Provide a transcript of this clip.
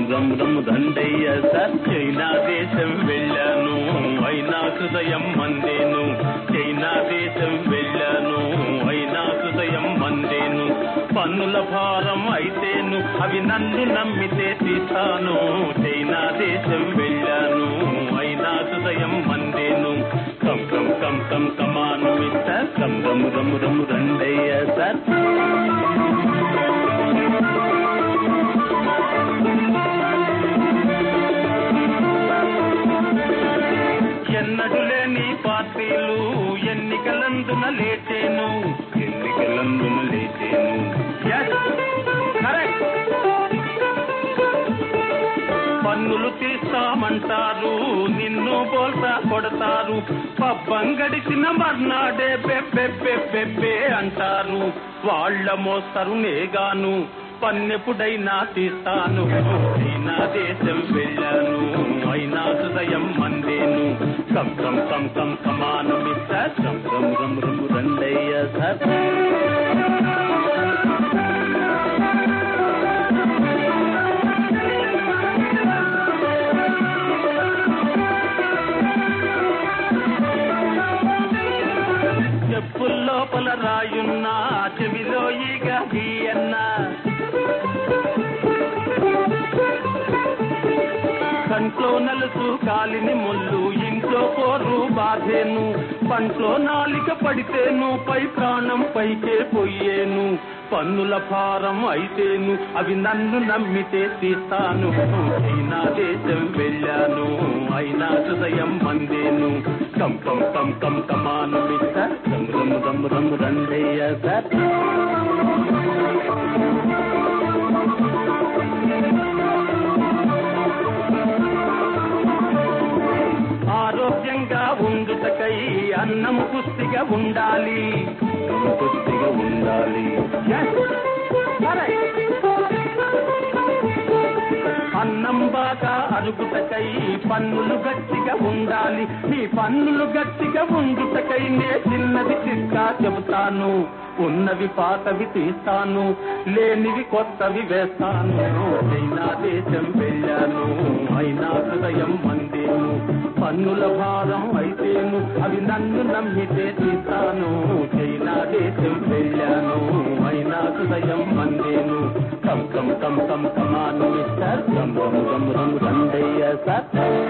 రమ్ రమ్ దండయ్య sir China దేశం వెళ్ళాను అయినా హృదయం మందేను చైనా దేశం వెళ్ళాను అయినా హృదయం మందేను పన్నుల భారం అయితేను అవి నన్ను నమ్మితే తీస్తాను చైనా దేశం వెళ్ళాను అయినా హృదయం మందేను కం కం కం కం కమాను మిస్టర్ కం రమ్ రమ్ రమ్ రండయ్య సార్ ఎన్నడు లేని పార్టీలు ఎన్నికలందున లేచేను ఎన్నికలందున లేచేను Yes, correct. పన్నులు తీస్తామంటారు నిన్ను బోల్తా కొడతారు పబ్బం గడిచిన మర్నాడే బెబ్బె బెబ్బెబ్బే అంటారు వాళ్ళ మోస్తరు నేగాను పన్నెప్పుడైనా తీస్తాను అయినా దేశం వెళ్ళాను అయినా హృదయం మందేను కం కం కం కం కమాను మిస్టర్ కం రమ్ రమ్ రమ్ రండయ్య సార్ చెప్పుల్లోపల రాయున్నా చెవిలో ఈగ గీయన్నా కంట్లో నలుసు కాలిని ముళ్ళు ఇంట్లో పోరు బాధేను పంట్లో నాలిక పడితేను పై ప్రాణం పైకే పోయేను పన్నుల భారం అయితేను అవి నన్ను నమ్మితే తీస్తాను చైనా దేశం వెళ్ళాను అయినా హృదయం మందేను కం కం కం కం కమాను మిస్టర్ రమ్ రమ్ రమ్ రమ్ రండయ్య సార్ ఆరోగ్యంగా ఉండుటకై అన్నం పుష్టిగా ఉండాలి పుష్టిగా ఉండాలి Yes. Correct. అన్నం బాగా అరుగుటకై పన్నులు గట్టిగా ఉండాలి నీ పన్నులు గట్టిగా ఉండుటకై నే చిన్నది చిక్కా చెబుతాను ఉన్నవి పాతవి తీస్తాను లేనివి కొత్తవి వేస్తాను చైనా దేశం వెళ్ళాను అయినా హృదయం మందేను పన్నుల భారం అయితేను అవి నన్ను నమ్మితే తీస్తాను చైనా దేశం వెళ్ళాను అయినా హృదయం మందేను కం కం కం కం కమాను మిస్టర్ కం రమ్ రమ్ రమ్ రండయ్య సార్